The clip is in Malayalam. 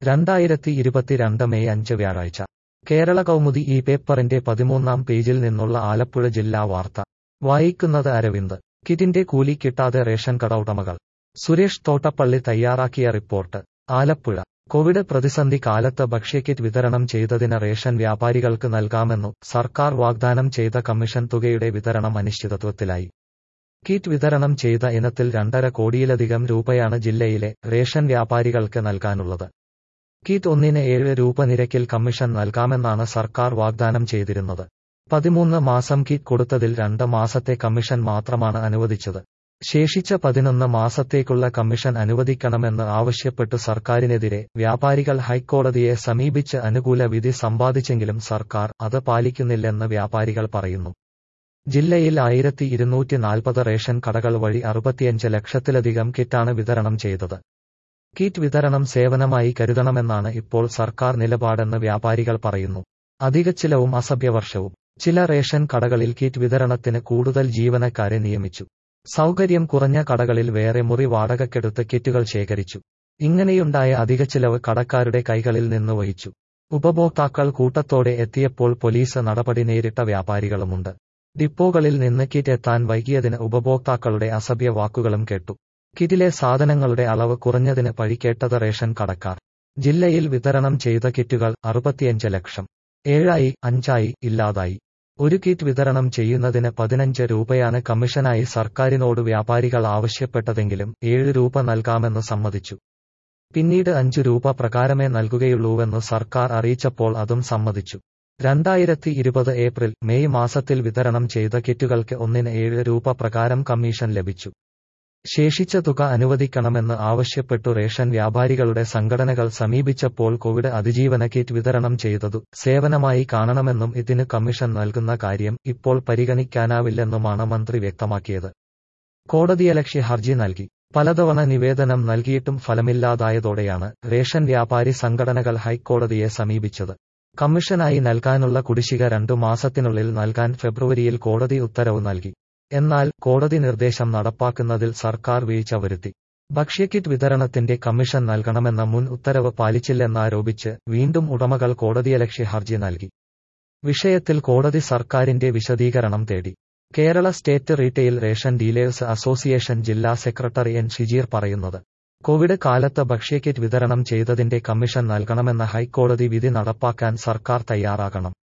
രണ്ടായിരത്തി ഇരുപത്തിരണ്ട് മെയ് അഞ്ച് വ്യാഴാഴ്ച കേരള കൗമുദി ഈ പേപ്പറിന്റെ പതിമൂന്നാം പേജിൽ നിന്നുള്ള ആലപ്പുഴ ജില്ലാ വാർത്ത വായിക്കുന്നത് അരവിന്ദ് കിറ്റിന്റെ കൂലി കിട്ടാതെ റേഷൻ കട ഉടമകൾ സുരേഷ് തോട്ടപ്പള്ളി തയ്യാറാക്കിയ റിപ്പോർട്ട് ആലപ്പുഴ കോവിഡ് പ്രതിസന്ധി കാലത്ത് ഭക്ഷ്യക്കിറ്റ് വിതരണം ചെയ്തതിന് റേഷൻ വ്യാപാരികൾക്ക് നൽകാമെന്നു സർക്കാർ വാഗ്ദാനം ചെയ്ത കമ്മീഷൻ തുകയുടെ വിതരണം അനിശ്ചിതത്വത്തിലായി കിറ്റ് വിതരണം ചെയ്ത ഇനത്തിൽ രണ്ടര കോടിയിലധികം രൂപയാണ് ജില്ലയിലെ റേഷൻ വ്യാപാരികൾക്ക് നൽകാനുള്ളത് കിറ്റ് ഒന്നിന് ഏഴ് രൂപ നിരക്കിൽ കമ്മീഷൻ നൽകാമെന്നാണ് സർക്കാർ വാഗ്ദാനം ചെയ്തിരുന്നത് പതിമൂന്ന് മാസം കിറ്റ് കൊടുത്തതിൽ രണ്ട് മാസത്തെ കമ്മീഷൻ മാത്രമാണ് അനുവദിച്ചത് ശേഷിച്ച പതിനൊന്ന് മാസത്തേക്കുള്ള കമ്മീഷൻ അനുവദിക്കണമെന്ന് ആവശ്യപ്പെട്ടു സർക്കാരിനെതിരെ വ്യാപാരികൾ ഹൈക്കോടതിയെ സമീപിച്ച് അനുകൂല വിധി സമ്പാദിച്ചെങ്കിലും സർക്കാർ അത് പാലിക്കുന്നില്ലെന്ന് വ്യാപാരികൾ പറയുന്നു ജില്ലയിൽ ആയിരത്തി ഇരുന്നൂറ്റി നാൽപ്പത് റേഷൻ കടകൾ വഴി അറുപത്തിയഞ്ച് ലക്ഷത്തിലധികം കിറ്റാണ് വിതരണം ചെയ്തത് കിറ്റ് വിതരണം സേവനമായി കരുതണമെന്നാണ് ഇപ്പോൾ സർക്കാർ നിലപാടെന്ന് വ്യാപാരികൾ പറയുന്നു അധിക ചിലവും അസഭ്യവർഷവും ചില റേഷൻ കടകളിൽ കിറ്റ് വിതരണത്തിന് കൂടുതൽ ജീവനക്കാരെ നിയമിച്ചു സൗകര്യം കുറഞ്ഞ കടകളിൽ വേറെ മുറി വാടകക്കെടുത്ത് കിറ്റുകൾ ശേഖരിച്ചു ഇങ്ങനെയുണ്ടായ അധിക ചിലവ് കടക്കാരുടെ കൈകളിൽ നിന്ന് വഹിച്ചു ഉപഭോക്താക്കൾ കൂട്ടത്തോടെ എത്തിയപ്പോൾ പോലീസ് നടപടി നേരിട്ട വ്യാപാരികളുമുണ്ട് ഡിപ്പോകളിൽ നിന്ന് കിറ്റ് എത്താൻ വൈകിയതിന് ഉപഭോക്താക്കളുടെ അസഭ്യ വാക്കുകളും കേട്ടു കിറ്റിലെ സാധനങ്ങളുടെ അളവ് കുറഞ്ഞതിന് പഴിക്കേട്ടത് റേഷൻ കടക്കാർ ജില്ലയിൽ വിതരണം ചെയ്ത കിറ്റുകൾ അറുപത്തിയഞ്ച് ലക്ഷം ഏഴായി അഞ്ചായി ഇല്ലാതായി ഒരു കിറ്റ് വിതരണം ചെയ്യുന്നതിന് പതിനഞ്ച് രൂപയാണ് കമ്മീഷനായി സർക്കാരിനോട് വ്യാപാരികൾ ആവശ്യപ്പെട്ടതെങ്കിലും ഏഴ് രൂപ നൽകാമെന്ന് സമ്മതിച്ചു പിന്നീട് അഞ്ചു രൂപ പ്രകാരമേ നൽകുകയുള്ളൂവെന്ന് സർക്കാർ അറിയിച്ചപ്പോൾ അതും സമ്മതിച്ചു രണ്ടായിരത്തി ഇരുപത് ഏപ്രിൽ മെയ് മാസത്തിൽ വിതരണം ചെയ്ത കിറ്റുകൾക്ക് ഒന്നിന് ഏഴ് രൂപ പ്രകാരം കമ്മീഷൻ ലഭിച്ചു ശേഷിച്ച തുക അനുവദിക്കണമെന്ന് ആവശ്യപ്പെട്ടു റേഷൻ വ്യാപാരികളുടെ സംഘടനകൾ സമീപിച്ചപ്പോൾ കോവിഡ് അതിജീവന കിറ്റ് വിതരണം ചെയ്തതു സേവനമായി കാണണമെന്നും ഇതിന് കമ്മീഷൻ നൽകുന്ന കാര്യം ഇപ്പോൾ പരിഗണിക്കാനാവില്ലെന്നുമാണ് മന്ത്രി വ്യക്തമാക്കിയത് കോടതിയലക്ഷ്യ ഹർജി നൽകി പലതവണ നിവേദനം നൽകിയിട്ടും ഫലമില്ലാതായതോടെയാണ് റേഷൻ വ്യാപാരി സംഘടനകൾ ഹൈക്കോടതിയെ സമീപിച്ചത് കമ്മീഷനായി നൽകാനുള്ള കുടിശ്ശിക രണ്ടു മാസത്തിനുള്ളിൽ നൽകാൻ ഫെബ്രുവരിയിൽ കോടതി ഉത്തരവ് നൽകി എന്നാൽ കോടതി നിർദ്ദേശം നടപ്പാക്കുന്നതിൽ സർക്കാർ വീഴ്ച വരുത്തി ഭക്ഷ്യക്കിറ്റ് വിതരണത്തിന്റെ കമ്മീഷൻ നൽകണമെന്ന മുൻ ഉത്തരവ് പാലിച്ചില്ലെന്നാരോപിച്ച് വീണ്ടും ഉടമകൾ കോടതിയലക്ഷ്യ ഹർജി നൽകി വിഷയത്തിൽ കോടതി സർക്കാരിന്റെ വിശദീകരണം തേടി Kerala state retail ration dealers association ജില്ലാ സെക്രട്ടറി എൻ ഷിജീർ പറയുന്നത് കോവിഡ് കാലത്ത് ഭക്ഷ്യക്കിറ്റ് വിതരണം ചെയ്തതിന്റെ കമ്മീഷൻ നൽകണമെന്ന ഹൈക്കോടതി വിധി നടപ്പാക്കാൻ സർക്കാർ തയ്യാറാകണം